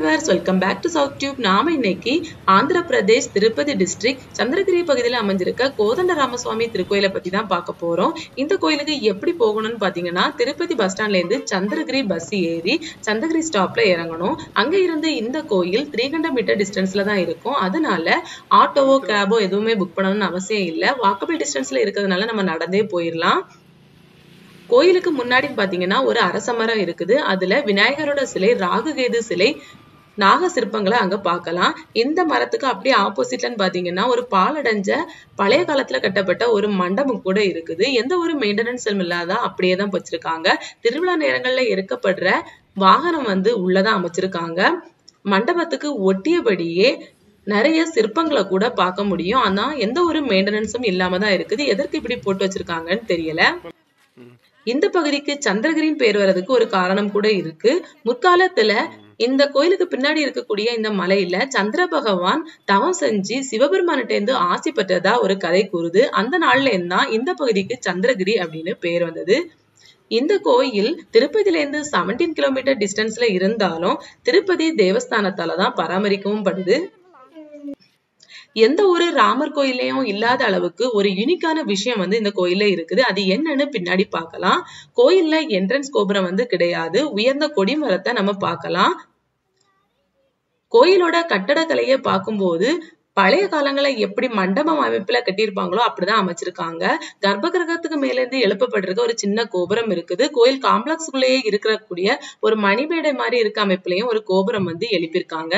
viewers welcome back to South Tube நாம இன்னைக்கு Andhra Pradesh Tirupati district Chandragiri பகுதியில் அமைஞ்சிருக்க கோதண்ட ராமசுவாமி திருக்கோயிலை பத்தி தான் பார்க்க போறோம் இந்த கோயிலுக்கு எப்படி போகணும்னு பாத்தீங்கன்னா திருப்பதி பஸ் ஸ்டாண்ட்ல இருந்து சந்திரகிரி பஸ் ஏறி சந்திரகிரி ஸ்டாப்ல இறங்கணும் அங்க இருந்து இந்த கோயில் த்ரீ ஹண்ட்ரட் மீட்டர் டிஸ்டன்ஸ்ல தான் இருக்கும் அதனால ஆட்டோவோ கேபோ எதுவுமே புக் பண்ணணும்னு அவசியம் இல்லை வாக்கபிள் டிஸ்டன்ஸ்ல இருக்கிறதுனால நம்ம நடந்தே போயிடலாம் கோயிலுக்கு முன்னாடி பாத்தீங்கன்னா ஒரு அரச மரம் இருக்குது அதுல விநாயகரோட சிலை ராகுகேது சிலை நாக சிற்பங்களை அங்க பார்க்கலாம் இந்த மரத்துக்கு அப்படியே ஆப்போசிட்லன்னு பாத்தீங்கன்னா ஒரு பாலடைஞ்ச பழைய காலத்துல கட்டப்பட்ட ஒரு மண்டபம் கூட இருக்குது எந்த ஒரு மெயின்டெனன்ஸும் இல்லாத அப்படியே தான் வச்சிருக்காங்க திருவிழா நேரங்கள்ல இறக்கப்படுற வாகனம் வந்து உள்ளதான் அமைச்சிருக்காங்க மண்டபத்துக்கு ஒட்டியபடியே நிறைய சிற்பங்களை கூட பார்க்க முடியும் ஆனா எந்த ஒரு மெயின்டெனன்ஸும் இல்லாம தான் இருக்குது எதற்கு இப்படி போட்டு வச்சிருக்காங்கன்னு தெரியல இந்த பகுதிக்கு சந்திரகிரின் பேர் வர்றதுக்கு ஒரு காரணம் கூட இருக்கு முற்காலத்துல இந்த கோயிலுக்கு பின்னாடி இருக்கக்கூடிய இந்த மலையில சந்திர பகவான் தவம் செஞ்சு சிவபெருமானிட்ட இருந்து ஆசி பெற்றதா ஒரு கதை கூறுது அந்த நாள்ல இருந்தா இந்த பகுதிக்கு சந்திரகிரி அப்படின்னு பேர் வந்தது இந்த கோயில் திருப்பதியில இருந்து செவன்டீன் கிலோமீட்டர் டிஸ்டன்ஸ்ல இருந்தாலும் திருப்பதி தேவஸ்தானத்தால தான் பராமரிக்கவும் படுது எந்த ஒரு ராமர் கோயிலையும் இல்லாத அளவுக்கு ஒரு யூனிக்கான விஷயம் வந்து இந்த கோயில்ல இருக்குது அது என்னன்னு பின்னாடி பார்க்கலாம் கோயில்ல என்ட்ரன்ஸ் கோபுரம் வந்து கிடையாது உயர்ந்த கொடிமரத்தை நம்ம பார்க்கலாம் கோயிலோட கட்டடக்கலையை பார்க்கும்போது பழைய காலங்கள எப்படி மண்டபம் அமைப்புல கட்டியிருப்பாங்களோ அப்படிதான் அமைச்சிருக்காங்க கர்ப்ப கிரகத்துக்கு மேல இருந்து எழுப்பப்பட்டிருக்க ஒரு சின்ன கோபுரம் இருக்குது கோயில் காம்ப்ளெக்ஸ்குள்ளேயே இருக்கக்கூடிய ஒரு மணிமேடை மாதிரி இருக்க அமைப்புலயும் ஒரு கோபுரம் வந்து எழுப்பியிருக்காங்க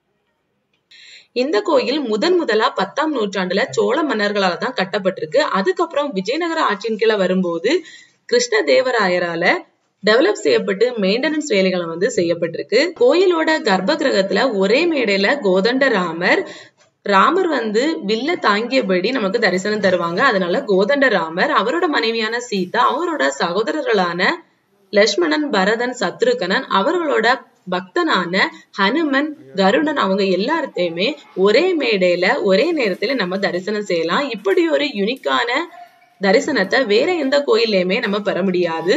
இந்த கோயில் முதன் முதலா பத்தாம் நூற்றாண்டுல சோழ மன்னர்களால தான் கட்டப்பட்டிருக்கு அதுக்கப்புறம் விஜயநகர ஆட்சியின் கீழே வரும்போது கிருஷ்ண தேவராயரால டெவலப் செய்யப்பட்டு மெயின்டெனன்ஸ் வேலைகளை வந்து செய்யப்பட்டிருக்கு கோயிலோட கர்ப்ப கிரகத்துல ஒரே மேடையில கோதண்ட ராமர் ராமர் வந்து வில்ல தாங்கியபடி நமக்கு தரிசனம் தருவாங்க அதனால கோதண்ட ராமர் அவரோட மனைவியான சீதா அவரோட சகோதரர்களான லட்சுமணன் பரதன் சத்ருகனன் அவர்களோட பக்தனான ஹனுமன் கருடன் அவங்க எல்லாத்தையுமே ஒரே மேடையில ஒரே நேரத்துல நம்ம தரிசனம் செய்யலாம் இப்படி ஒரு யுனிக்கான தரிசனத்தை வேற எந்த கோயிலையுமே நம்ம பெற முடியாது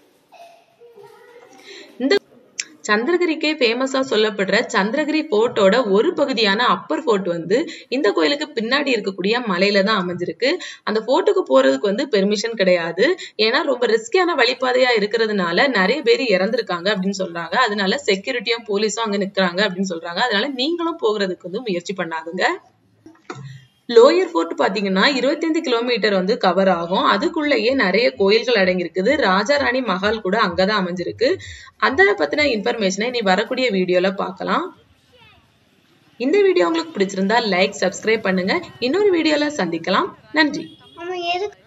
இந்த சந்திரகிரிக்கே ஃபேமஸா சொல்லப்படுற சந்திரகிரி போர்ட்டோட ஒரு பகுதியான அப்பர் ஃபோர்ட் வந்து இந்த கோயிலுக்கு பின்னாடி இருக்கக்கூடிய மலையில தான் அமைஞ்சிருக்கு அந்த ஃபோர்ட்டுக்கு போறதுக்கு வந்து பெர்மிஷன் கிடையாது ஏன்னா ரொம்ப ரிஸ்கியான வழிபாதையா இருக்கிறதுனால நிறைய பேர் இறந்திருக்காங்க அப்படின்னு சொல்றாங்க அதனால செக்யூரிட்டியும் போலீஸும் அங்க நிக்கிறாங்க அப்படின்னு சொல்றாங்க அதனால நீங்களும் போகிறதுக்கு வந்து முயற்சி பண்ணாதுங்க லோயர் ஃபோர்ட் பாத்தீங்கன்னா இருபத்தைந்து கிலோமீட்டர் வந்து கவர் ஆகும் அதுக்குள்ளேயே நிறைய கோயில்கள் அடங்கியிருக்குது ராஜா ராணி மஹால் கூட அங்கதான் அமைஞ்சிருக்கு அந்த பத்தின இன்ஃபர்மேஷனை நீ வரக்கூடிய வீடியோல பார்க்கலாம் இந்த வீடியோ உங்களுக்கு பிடிச்சிருந்தா லைக் சப்ஸ்கிரைப் பண்ணுங்க இன்னொரு வீடியோல சந்திக்கலாம் நன்றி ஆமா எதுக்கு